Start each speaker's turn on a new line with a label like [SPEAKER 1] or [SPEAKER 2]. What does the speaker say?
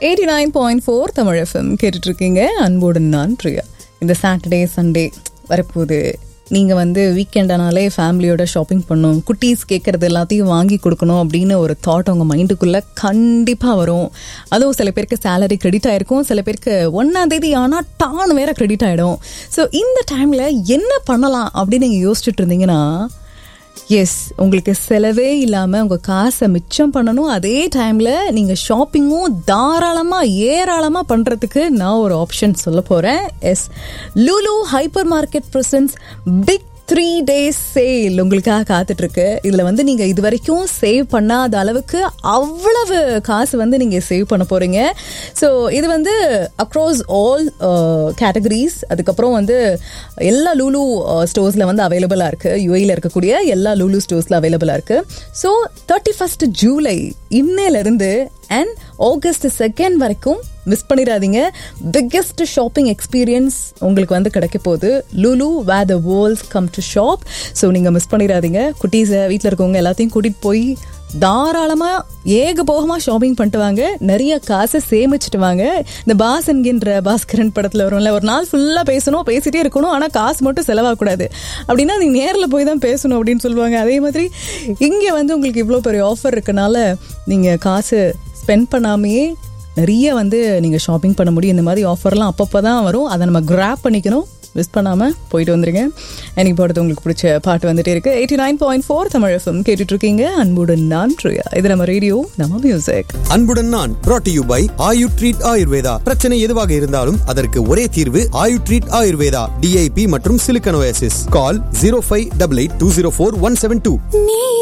[SPEAKER 1] eighty nine point four Tamil FM கேட்டுட்டு இருக்கீங்க அன்போடு நான் பிரியா இந்த சாட்டர்டே சண்டே வரப்போகுது நீங்கள் வந்து வீக்கெண்டானாலே ஃபேமிலியோட ஷாப்பிங் பண்ணணும் குட்டீஸ் கேட்குறது எல்லாத்தையும் வாங்கி கொடுக்கணும் அப்படின்னு ஒரு தாட் உங்கள் மைண்டுக்குள்ளே கண்டிப்பாக வரும் அதுவும் சில பேருக்கு சேலரி கிரெடிட் ஆயிருக்கும் சில பேருக்கு ஒன்றாம் தேதி ஆனால் டான் வேற கிரெடிட் ஆகிடும் ஸோ இந்த டைமில் என்ன பண்ணலாம் அப்படின்னு நீங்கள் யோசிச்சுட்டு இருந்தீங்கன்னா எஸ் உங்களுக்கு செலவே இல்லாமல் உங்கள் காசை மிச்சம் பண்ணணும் அதே டைமில் நீங்கள் ஷாப்பிங்கும் தாராளமாக ஏராளமாக பண்ணுறதுக்கு நான் ஒரு ஆப்ஷன் சொல்ல போகிறேன் yes Lulu hypermarket presents big three days sale உங்களுக்காக காத்துட்ருக்கு இதில் வந்து நீங்கள் இது வரைக்கும் சேவ் பண்ணாத அளவுக்கு அவ்வளவு காசு வந்து நீங்கள் சேவ் பண்ண போகிறீங்க ஸோ இது வந்து அக்ராஸ் ஆல் கேட்டகரிஸ் அதுக்கப்புறம் வந்து எல்லா லூலு ஸ்டோர்ஸில் வந்து அவைலபிளாக இருக்குது யூஏயில் இருக்கக்கூடிய எல்லா லூலு ஸ்டோர்ஸில் அவைலபிளாக இருக்குது ஸோ தேர்ட்டி ஃபஸ்ட் ஜூலை இன்னையிலேருந்து அண்ட் ஆகஸ்ட் செகண்ட் வரைக்கும் மிஸ் பண்ணிடாதீங்க பிக்கெஸ்ட் ஷாப்பிங் எக்ஸ்பீரியன்ஸ் உங்களுக்கு வந்து கிடைக்க போகுது Lulu where the world's come to shop so நீங்கள் மிஸ் பண்ணிடாதீங்க குட்டீஸை வீட்டில் இருக்கவங்க எல்லாத்தையும் கூட்டிகிட்டு போய் தாராளமாக ஏகபோகமாக ஷாப்பிங் பண்ணிட்டு வாங்க நிறைய காசை சேமிச்சுட்டு வாங்க இந்த பாஸ் என்கின்ற பாஸ்கரன் படத்தில் வரும்ல ஒரு நாள் ஃபுல்லாக பேசணும் பேசிட்டே இருக்கணும் ஆனால் காசு மட்டும் செலவாகக்கூடாது அப்படின்னா நீங்கள் நேரில் போய் தான் பேசணும் அப்படின்னு சொல்லுவாங்க அதே மாதிரி இங்கே வந்து உங்களுக்கு இவ்வளோ பெரிய ஆஃபர் இருக்கனால நீங்கள் காசு ஸ்பெண்ட் பண்ணாமையே நிறைய வந்து நீங்கள் ஷாப்பிங் பண்ண முடியும் இந்த மாதிரி ஆஃபர்லாம் அப்பப்போ தான் வரும் அதை நம்ம கிராப் பண்ணிக்கணும் மிஸ் பண்ணாமல் போயிட்டு வந்துருங்க எனக்கு போடுறது உங்களுக்கு பிடிச்ச பாட்டு வந்துட்டே இருக்கு eighty nine point four Tamil FM கேட்டுட்டு இருக்கீங்க அன்புடன் நான் ப்ரியா இது நம்ம ரேடியோ நம்ம மியூசிக்
[SPEAKER 2] அன்புடன் நான் brought to you by Ayu treat Ayurveda பிரச்சனை எதுவாக இருந்தாலும் அதற்கு ஒரே தீர்வு ஆயு ட்ரீட் ஆயுர்வேதா டிஐபி மற்றும் சிலிக்கனோசிஸ் call zero five double eight two zero four one seven two
[SPEAKER 3] நீ